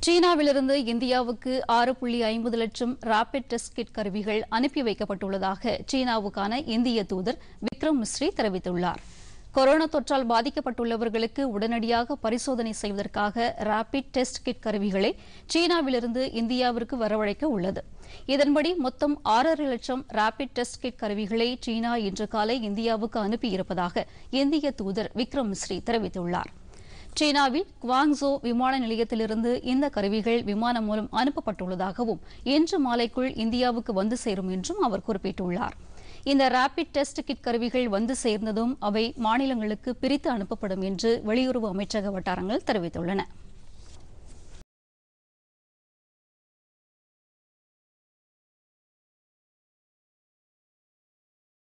சீனாவிலிருந்து இந்தியாவுக்கு ஆறு புள்ளி ஐம்பது லட்சம் ராபிட் டெஸ்ட் கிட் கருவிகள் அனுப்பி வைக்கப்பட்டுள்ளதாக சீனாவுக்கான இந்திய தூதர் விக்ரம் மிஸ்ரி தெரிவித்துள்ளார் கொரோனா தொற்றால் பாதிக்கப்பட்டுள்ளவர்களுக்கு உடனடியாக பரிசோதனை செய்வதற்காக ராபிட் டெஸ்ட் கிட் கருவிகளை சீனாவிலிருந்து இந்தியாவிற்கு வரவழைக்க உள்ளது இதன்படி மொத்தம் ஆறரை லட்சம் ராபிட் டெஸ்ட் கிட் கருவிகளை சீனா இன்று காலை இந்தியாவுக்கு அனுப்பியிருப்பதாக இந்திய தூதர் விக்ரம் மிஸ்ரி தெரிவித்துள்ளார் சீனாவில் குவாங்சோ விமான நிலையத்திலிருந்து இந்த கருவிகள் விமானம் மூலம் அனுப்பப்பட்டுள்ளதாகவும் இன்று மாலைக்குள் இந்தியாவுக்கு வந்து சேரும் என்றும் அவர் குறிப்பிட்டுள்ளார் இந்த ராபிட் டெஸ்ட் கிட் கருவிகள் வந்து சேர்ந்ததும் அவை மாநிலங்களுக்கு பிரித்து அனுப்பப்படும் என்று வெளியுறவு அமைச்சக வட்டாரங்கள் தெரிவித்துள்ளன